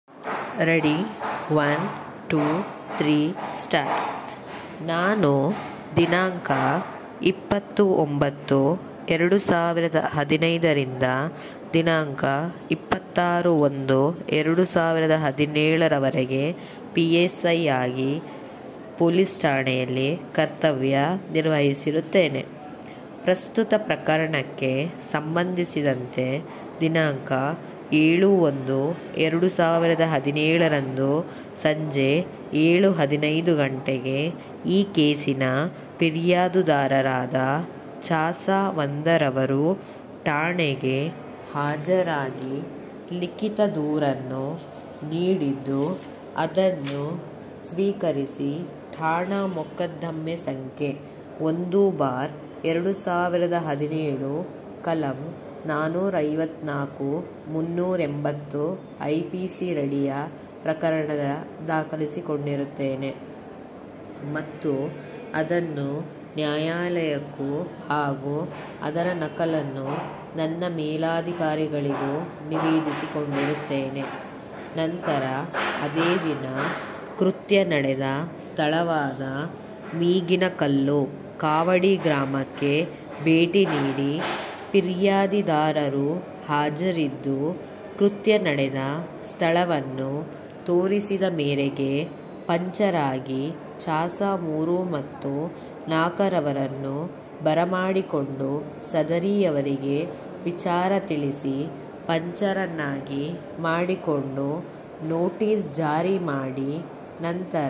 ready one two three start ನಾನು ದಿನಾಂಕ ಇಪ್ಪತ್ತು ಒಂಬತ್ತು ಎರಡು ಸಾವಿರದ ಹದಿನೈದರಿಂದ ದಿನಾಂಕ ಇಪ್ಪತ್ತಾರು ಒಂದು ಎರಡು ಸಾವಿರದ ಹದಿನೇಳರವರೆಗೆ ಪಿ ಎಸ್ ಐ ಆಗಿ ಪೊಲೀಸ್ ಠಾಣೆಯಲ್ಲಿ ಕರ್ತವ್ಯ ನಿರ್ವಹಿಸಿರುತ್ತೇನೆ ಪ್ರಸ್ತುತ ಪ್ರಕರಣಕ್ಕೆ ಸಂಬಂಧಿಸಿದಂತೆ ದಿನಾಂಕ ಏಳು ಒಂದು ಎರಡು ಸಾವಿರದ ಹದಿನೇಳರಂದು ಸಂಜೆ ಏಳು ಹದಿನೈದು ಗಂಟೆಗೆ ಈ ಕೇಸಿನ ಫಿರ್ಯಾದುದಾರರಾದ ಚಾಸಾ ಒಂದರವರು ಠಾಣೆಗೆ ಹಾಜರಾಗಿ ಲಿಖಿತ ದೂರನ್ನು ನೀಡಿದ್ದು ಅದನ್ನು ಸ್ವೀಕರಿಸಿ ಠಾಣಾ ಮೊಕದ್ದಮೆ ಸಂಖ್ಯೆ ಒಂದು ಬಾರ್ ಎರಡು ಸಾವಿರದ ಹದಿನೇಳು ಕಲಂ ನಾನ್ನೂರೈವತ್ನಾಲ್ಕು ಮುನ್ನೂರೆಂಬತ್ತು ಐ ಪಿ ಸಿ ರಡಿಯ ಪ್ರಕರಣದ ದಾಖಲಿಸಿಕೊಂಡಿರುತ್ತೇನೆ ಮತ್ತು ಅದನ್ನು ನ್ಯಾಯಾಲಯಕ್ಕೂ ಹಾಗೂ ಅದರ ನಕಲನ್ನು ನನ್ನ ಮೇಲಾಧಿಕಾರಿಗಳಿಗೂ ನಿವೇದಿಸಿಕೊಂಡಿರುತ್ತೇನೆ ನಂತರ ಅದೇ ದಿನ ಕೃತ್ಯ ನಡೆದ ಸ್ಥಳವಾದ ಮೀಗಿನಕಲ್ಲು ಕಾವಡಿ ಗ್ರಾಮಕ್ಕೆ ಭೇಟಿ ನೀಡಿ ಫಿರ್ಯಾದಿದಾರರು ಹಾಜರಿದ್ದು ಕೃತ್ಯ ನಡೆದ ಸ್ಥಳವನ್ನು ತೋರಿಸಿದ ಮೇರೆಗೆ ಪಂಚರಾಗಿ ಚಾಸಾ ಮೂರು ಮತ್ತು ನಾಲ್ಕರವರನ್ನು ಬರಮಾಡಿಕೊಂಡು ಸದರಿಯವರಿಗೆ ವಿಚಾರ ತಿಳಿಸಿ ಪಂಚರನ್ನಾಗಿ ಮಾಡಿಕೊಂಡು ನೋಟಿಸ್ ಜಾರಿ ಮಾಡಿ ನಂತರ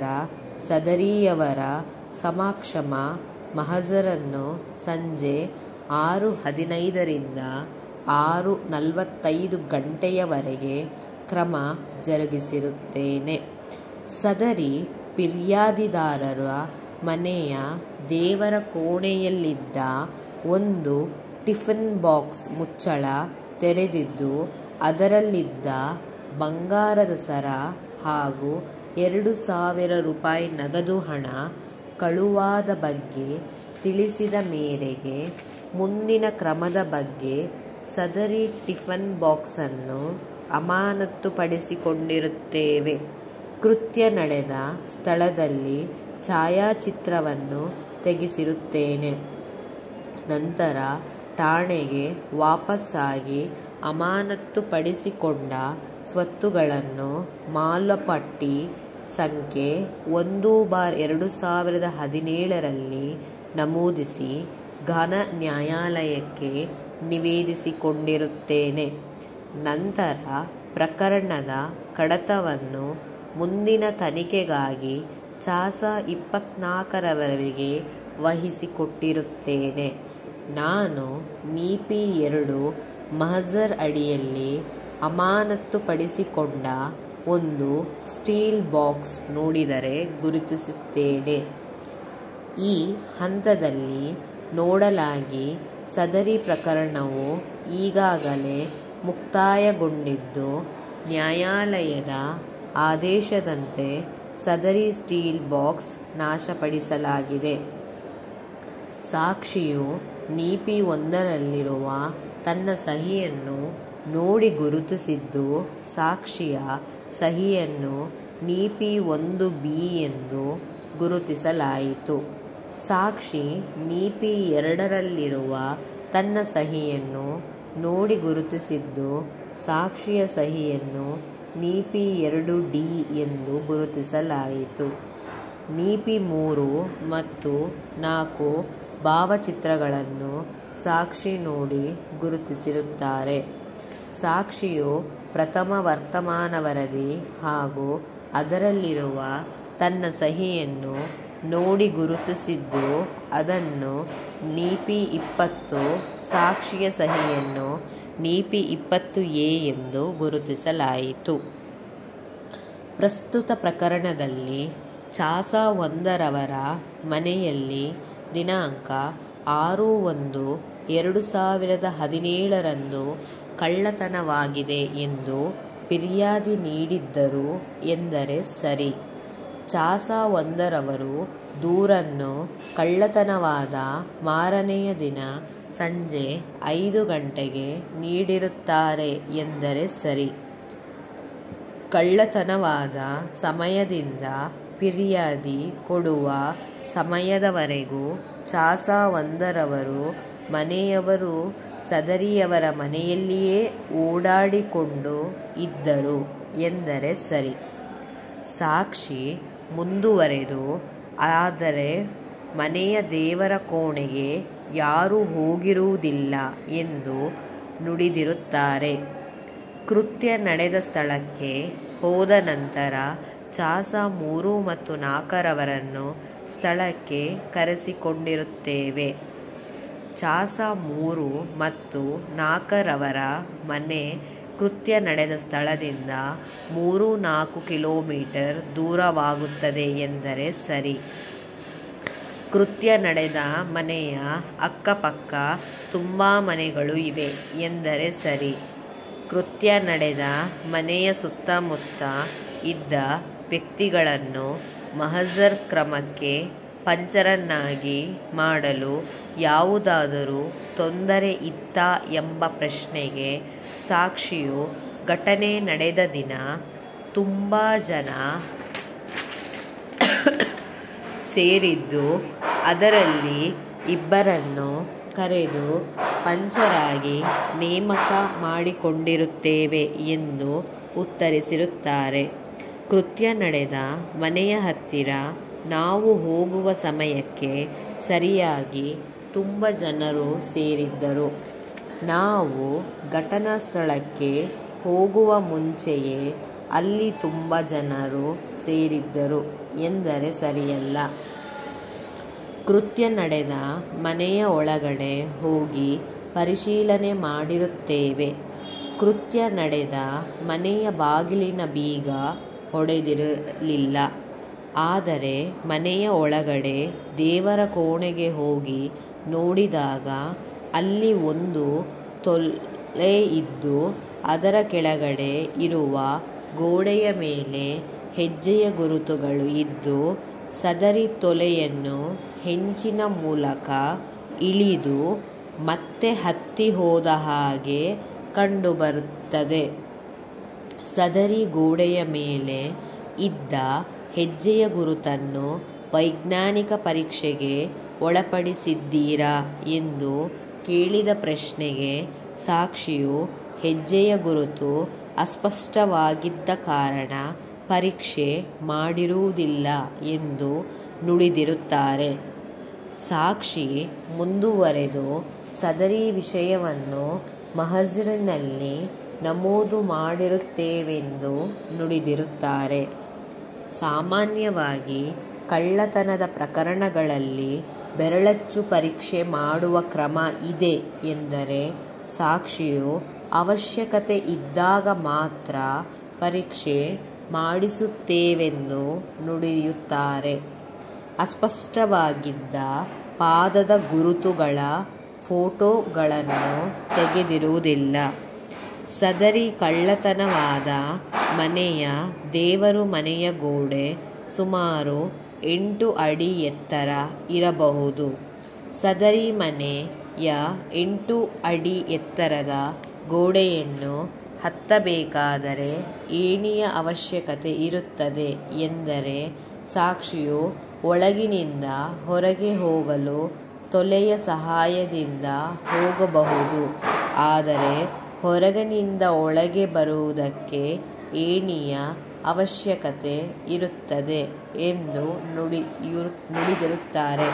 ಸದರಿಯವರ ಸಮಕ್ಷಮ ಮಹಜರನ್ನು ಸಂಜೆ ಆರು ಹದಿನೈದರಿಂದ ಆರು ನಲವತ್ತೈದು ಗಂಟೆಯವರೆಗೆ ಕ್ರಮ ಜರುಗಿಸಿರುತ್ತೇನೆ ಸದರಿ ಫಿರ್ಯಾದಿದಾರರ ಮನೆಯ ದೇವರ ಕೋಣೆಯಲ್ಲಿದ್ದ ಒಂದು ಟಿಫಿನ್ ಬಾಕ್ಸ್ ಮುಚ್ಚಳ ತೆರೆದಿದ್ದು ಅದರಲ್ಲಿದ್ದ ಬಂಗಾರದ ಸರ ಹಾಗೂ ಎರಡು ಸಾವಿರ ರೂಪಾಯಿ ನಗದು ಹಣ ಕಳುವಾದ ಬಗ್ಗೆ ತಿಳಿಸಿದ ಮೇರೆಗೆ ಮುಂದಿನ ಕ್ರಮದ ಬಗ್ಗೆ ಸದರಿ ಟಿಫನ್ ಬಾಕ್ಸನ್ನು ಅಮಾನತ್ತುಪಡಿಸಿಕೊಂಡಿರುತ್ತೇವೆ ಕೃತ್ಯ ನಡೆದ ಸ್ಥಳದಲ್ಲಿ ಛಾಯಾಚಿತ್ರವನ್ನು ತೆಗೆಸಿರುತ್ತೇನೆ ನಂತರ ಠಾಣೆಗೆ ವಾಪಸ್ಸಾಗಿ ಅಮಾನತ್ತುಪಡಿಸಿಕೊಂಡ ಸ್ವತ್ತುಗಳನ್ನು ಮಾಲಪಟ್ಟಿ ಸಂಖ್ಯೆ ಒಂದು ಬಾರ್ ಎರಡು ಸಾವಿರದ ಹದಿನೇಳರಲ್ಲಿ ನಮೂದಿಸಿ ಘನ ನ್ಯಾಯಾಲಯಕ್ಕೆ ನಿವೇದಿಸಿಕೊಂಡಿರುತ್ತೇನೆ ನಂತರ ಪ್ರಕರಣದ ಕಡತವನ್ನು ಮುಂದಿನ ತನಿಖೆಗಾಗಿ ಚಾಸಾ ಇಪ್ಪತ್ನಾಲ್ಕರವರೆಗೆ ವಹಿಸಿಕೊಟ್ಟಿರುತ್ತೇನೆ ನಾನು ನೀಪಿ ಎರಡು ಮಹಜರ್ ಅಡಿಯಲ್ಲಿ ಅಮಾನತ್ತುಪಡಿಸಿಕೊಂಡ ಒಂದು ಸ್ಟೀಲ್ ಬಾಕ್ಸ್ ನೋಡಿದರೆ ಗುರುತಿಸುತ್ತೇನೆ ಈ ಹಂತದಲ್ಲಿ ನೋಡಲಾಗಿ ಸದರಿ ಪ್ರಕರಣವು ಈಗಾಗಲೇ ಮುಕ್ತಾಯಗೊಂಡಿದ್ದು ನ್ಯಾಯಾಲಯದ ಆದೇಶದಂತೆ ಸದರಿ ಸ್ಟೀಲ್ ಬಾಕ್ಸ್ ನಾಶಪಡಿಸಲಾಗಿದೆ ಸಾಕ್ಷಿಯು ನೀಪಿ ಒಂದರಲ್ಲಿರುವ ತನ್ನ ಸಹಿಯನ್ನು ನೋಡಿ ಗುರುತಿಸಿದ್ದು ಸಾಕ್ಷಿಯ ಸಹಿಯನ್ನು ನೀಪಿ ಒಂದು ಬಿ ಎಂದು ಗುರುತಿಸಲಾಯಿತು ಸಾಕ್ಷಿ ನೀಪಿ ಎರಡರಲ್ಲಿರುವ ತನ್ನ ಸಹಿಯನ್ನು ನೋಡಿ ಗುರುತಿಸಿದ್ದು ಸಾಕ್ಷಿಯ ಸಹಿಯನ್ನು ನೀಪಿ ಎರಡು ಡಿ ಎಂದು ಗುರುತಿಸಲಾಯಿತು ನೀಪಿ ಮೂರು ಮತ್ತು ನಾಲ್ಕು ಭಾವಚಿತ್ರಗಳನ್ನು ಸಾಕ್ಷಿ ನೋಡಿ ಗುರುತಿಸಿರುತ್ತಾರೆ ಸಾಕ್ಷಿಯು ಪ್ರಥಮ ವರ್ತಮಾನ ವರದಿ ಹಾಗೂ ಅದರಲ್ಲಿರುವ ತನ್ನ ಸಹಿಯನ್ನು ನೋಡಿ ಗುರುತಿಸಿದ್ದು ಅದನ್ನು ನೀಪಿ ಇಪ್ಪತ್ತು ಸಾಕ್ಷಿಯ ಸಹಿಯನ್ನು ನೀಪಿ ಇಪ್ಪತ್ತು ಎ ಎಂದು ಗುರುತಿಸಲಾಯಿತು ಪ್ರಸ್ತುತ ಪ್ರಕರಣದಲ್ಲಿ ಚಾಸಾ ಒಂದರವರ ಮನೆಯಲ್ಲಿ ದಿನಾಂಕ ಆರು ಒಂದು ಎರಡು ಸಾವಿರದ ಹದಿನೇಳರಂದು ಕಳ್ಳತನವಾಗಿದೆ ಎಂದು ಫಿರ್ಯಾದಿ ನೀಡಿದ್ದರು ಎಂದರೆ ಸರಿ ಚಾಸಾ ಒಂದರವರು ದೂರನ್ನು ಕಳ್ಳತನವಾದ ಮಾರನೆಯ ದಿನ ಸಂಜೆ ಐದು ಗಂಟೆಗೆ ನೀಡಿರುತ್ತಾರೆ ಎಂದರೆ ಸರಿ ಕಳ್ಳತನವಾದ ಸಮಯದಿಂದ ಫಿರ್ಯಾದಿ ಕೊಡುವ ಸಮಯದವರೆಗೂ ಚಾಸ ಒಂದರವರು ಮನೆಯವರು ಸದರಿಯವರ ಮನೆಯಲ್ಲಿಯೇ ಓಡಾಡಿಕೊಂಡು ಇದ್ದರು ಎಂದರೆ ಸರಿ ಸಾಕ್ಷಿ ಮುಂದುವರೆದು ಆದರೆ ಮನೆಯ ದೇವರ ಕೋಣೆಗೆ ಯಾರೂ ಹೋಗಿರುವುದಿಲ್ಲ ಎಂದು ನುಡಿದಿರುತ್ತಾರೆ ಕೃತ್ಯ ನಡೆದ ಸ್ಥಳಕ್ಕೆ ಹೋದ ನಂತರ ಚಾಸ ಮೂರು ಮತ್ತು ನಾಲ್ಕರವರನ್ನು ಸ್ಥಳಕ್ಕೆ ಕರೆಸಿಕೊಂಡಿರುತ್ತೇವೆ ಚಾಸ ಮೂರು ಮತ್ತು ನಾಲ್ಕರವರ ಮನೆ ಕೃತ್ಯ ನಡೆದ ಸ್ಥಳದಿಂದ ಮೂರು ನಾಲ್ಕು ಕಿಲೋಮೀಟರ್ ದೂರವಾಗುತ್ತದೆ ಎಂದರೆ ಸರಿ ಕೃತ್ಯ ನಡೆದ ಮನೆಯ ಅಕ್ಕಪಕ್ಕ ತುಂಬ ಮನೆಗಳು ಇವೆ ಎಂದರೆ ಸರಿ ಕೃತ್ಯ ನಡೆದ ಮನೆಯ ಸುತ್ತಮುತ್ತ ಇದ್ದ ವ್ಯಕ್ತಿಗಳನ್ನು ಮಹಜರ್ ಕ್ರಮಕ್ಕೆ ಪಂಚರನ್ನಾಗಿ ಮಾಡಲು ಯಾವುದಾದರೂ ತೊಂದರೆ ಇತ್ತಾ ಎಂಬ ಪ್ರಶ್ನೆಗೆ ಸಾಕ್ಷಿಯು ಘಟನೆ ನಡೆದ ದಿನ ತುಂಬ ಜನ ಸೇರಿದ್ದು ಅದರಲ್ಲಿ ಇಬ್ಬರನ್ನು ಕರೆದು ಪಂಚರಾಗಿ ನೇಮಕ ಮಾಡಿಕೊಂಡಿರುತ್ತೇವೆ ಎಂದು ಉತ್ತರಿಸಿರುತ್ತಾರೆ ಕೃತ್ಯ ನಡೆದ ಮನೆಯ ಹತ್ತಿರ ನಾವು ಹೋಗುವ ಸಮಯಕ್ಕೆ ಸರಿಯಾಗಿ ತುಂಬ ಜನರು ಸೇರಿದ್ದರು ನಾವು ಘಟನಾ ಸ್ಥಳಕ್ಕೆ ಹೋಗುವ ಮುಂಚೆಯೇ ಅಲ್ಲಿ ತುಂಬ ಜನರು ಸೇರಿದ್ದರು ಎಂದರೆ ಸರಿಯಲ್ಲ ಕೃತ್ಯ ನಡೆದ ಮನೆಯ ಒಳಗಡೆ ಹೋಗಿ ಪರಿಶೀಲನೆ ಮಾಡಿರುತ್ತೇವೆ ಕೃತ್ಯ ನಡೆದ ಮನೆಯ ಬಾಗಿಲಿನ ಬೀಗ ಹೊಡೆದಿರಲಿಲ್ಲ ಆದರೆ ಮನೆಯ ಒಳಗಡೆ ದೇವರ ಕೋಣೆಗೆ ಹೋಗಿ ನೋಡಿದಾಗ ಅಲ್ಲಿ ಒಂದು ತೊಲೆ ಇದ್ದು ಅದರ ಕೆಳಗಡೆ ಇರುವ ಗೋಡೆಯ ಮೇಲೆ ಹೆಜ್ಜೆಯ ಗುರುತುಗಳು ಇದ್ದು ಸದರಿ ತೊಲೆಯನ್ನು ಹೆಂಚಿನ ಮೂಲಕ ಇಳಿದು ಮತ್ತೆ ಹತ್ತಿ ಹೋದ ಹಾಗೆ ಕಂಡುಬರುತ್ತದೆ ಸದರಿ ಗೋಡೆಯ ಮೇಲೆ ಇದ್ದ ಹೆಜ್ಜೆಯ ಗುರುತನ್ನು ವೈಜ್ಞಾನಿಕ ಪರೀಕ್ಷೆಗೆ ಒಳಪಡಿಸಿದ್ದೀರಾ ಎಂದು ಕೇಳಿದ ಪ್ರಶ್ನೆಗೆ ಸಾಕ್ಷಿಯು ಹೆಜ್ಜೆಯ ಗುರುತು ಅಸ್ಪಷ್ಟವಾಗಿದ್ದ ಕಾರಣ ಪರೀಕ್ಷೆ ಮಾಡಿರುವುದಿಲ್ಲ ಎಂದು ನುಡಿದಿರುತ್ತಾರೆ ಸಾಕ್ಷಿ ಮುಂದುವರೆದು ಸದರಿ ವಿಷಯವನ್ನು ಮಹಜರಿನಲ್ಲಿ ನಮೂದು ಮಾಡಿರುತ್ತೇವೆಂದು ನುಡಿದಿರುತ್ತಾರೆ ಸಾಮಾನ್ಯವಾಗಿ ಕಳ್ಳತನದ ಪ್ರಕರಣಗಳಲ್ಲಿ ಬೆರಳಚ್ಚು ಪರೀಕ್ಷೆ ಮಾಡುವ ಕ್ರಮ ಇದೆ ಎಂದರೆ ಸಾಕ್ಷಿಯು ಅವಶ್ಯಕತೆ ಇದ್ದಾಗ ಮಾತ್ರ ಪರೀಕ್ಷೆ ಮಾಡಿಸುತ್ತೇವೆಂದು ನುಡಿಯುತ್ತಾರೆ ಅಸ್ಪಷ್ಟವಾಗಿದ್ದ ಪಾದದ ಗುರುತುಗಳ ಫೋಟೋಗಳನ್ನು ತೆಗೆದಿರುವುದಿಲ್ಲ ಸದರಿ ಕಳ್ಳತನವಾದ ಮನೆಯ ದೇವರು ಮನೆಯ ಗೋಡೆ ಸುಮಾರು ಎಂಟು ಅಡಿ ಎತ್ತರ ಇರಬಹುದು ಸದರಿ ಮನೆಯ ಎಂಟು ಅಡಿ ಎತ್ತರದ ಗೋಡೆಯನ್ನು ಹತ್ತಬೇಕಾದರೆ ಏಣಿಯ ಅವಶ್ಯಕತೆ ಇರುತ್ತದೆ ಎಂದರೆ ಸಾಕ್ಷಿಯು ಒಳಗಿನಿಂದ ಹೊರಗೆ ಹೋಗಲು ತೊಲೆಯ ಸಹಾಯದಿಂದ ಹೋಗಬಹುದು ಆದರೆ ಹೊರಗಿನಿಂದ ಒಳಗೆ ಬರುವುದಕ್ಕೆ ಏಣಿಯ ಅವಶ್ಯಕತೆ ಇರುತ್ತದೆ ಎಂದು ನುಡಿ ನುಡಿದಿರುತ್ತಾರೆ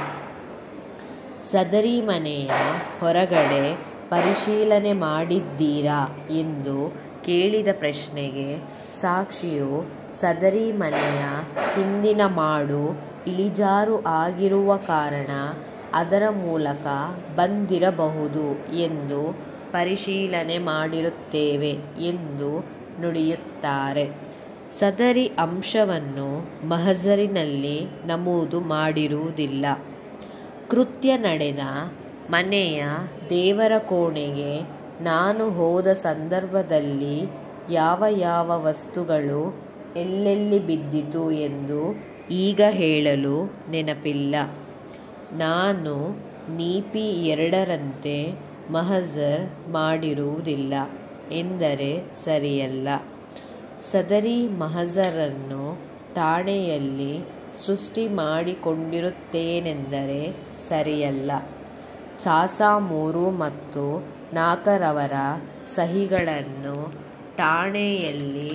ಸದರಿ ಮನೆಯ ಹೊರಗಡೆ ಪರಿಶೀಲನೆ ಮಾಡಿದ್ದೀರಾ ಎಂದು ಕೇಳಿದ ಪ್ರಶ್ನೆಗೆ ಸಾಕ್ಷಿಯು ಸದರಿ ಮನೆಯ ಹಿಂದಿನ ಮಾಡು ಇಳಿಜಾರು ಆಗಿರುವ ಕಾರಣ ಅದರ ಮೂಲಕ ಬಂದಿರಬಹುದು ಎಂದು ಪರಿಶೀಲನೆ ಮಾಡಿರುತ್ತೇವೆ ಎಂದು ನುಡಿಯುತ್ತಾರೆ ಸದರಿ ಅಂಶವನ್ನು ಮಹಜರಿನಲ್ಲಿ ನಮೂದು ಮಾಡಿರುವುದಿಲ್ಲ ಕೃತ್ಯ ನಡೆದ ಮನೆಯ ದೇವರ ಕೋಣೆಗೆ ನಾನು ಹೋದ ಸಂದರ್ಭದಲ್ಲಿ ಯಾವ ಯಾವ ವಸ್ತುಗಳು ಎಲ್ಲೆಲ್ಲಿ ಬಿದ್ದಿತು ಎಂದು ಈಗ ಹೇಳಲು ನೆನಪಿಲ್ಲ ನಾನು ನೀಪಿ ಎರಡರಂತೆ ಮಹಜರ್ ಮಾಡಿರುವುದಿಲ್ಲ ಎಂದರೆ ಸರಿಯಲ್ಲ ಸದರಿ ಮಹಜರನ್ನು ಠಾಣೆಯಲ್ಲಿ ಸೃಷ್ಟಿ ಮಾಡಿಕೊಂಡಿರುತ್ತೇನೆಂದರೆ ಸರಿಯಲ್ಲ ಚಾಸ ಮೂರು ಮತ್ತು ನಾಲ್ಕರವರ ಸಹಿಗಳನ್ನು ಠಾಣೆಯಲ್ಲಿ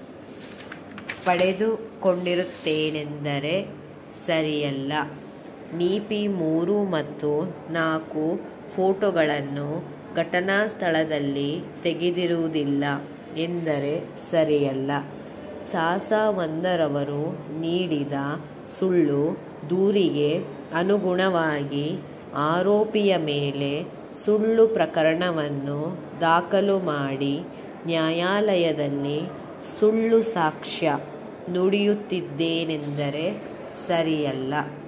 ಪಡೆದುಕೊಂಡಿರುತ್ತೇನೆಂದರೆ ಸರಿಯಲ್ಲ ನೀಪಿ ಮೂರು ಮತ್ತು ನಾಲ್ಕು ಫೋಟೋಗಳನ್ನು ಘಟನಾ ಸ್ಥಳದಲ್ಲಿ ತೆಗೆದಿರುವುದಿಲ್ಲ ಎಂದರೆ ಸರಿಯಲ್ಲ ಚಾಸ ಒಂದರವರು ನೀಡಿದ ಸುಳ್ಳು ದೂರಿಗೆ ಅನುಗುಣವಾಗಿ ಆರೋಪಿಯ ಮೇಲೆ ಸುಳ್ಳು ಪ್ರಕರಣವನ್ನು ದಾಖಲು ಮಾಡಿ ನ್ಯಾಯಾಲಯದಲ್ಲಿ ಸುಳ್ಳು ಸಾಕ್ಷ್ಯ ನುಡಿಯುತ್ತಿದ್ದೇನೆಂದರೆ ಸರಿಯಲ್ಲ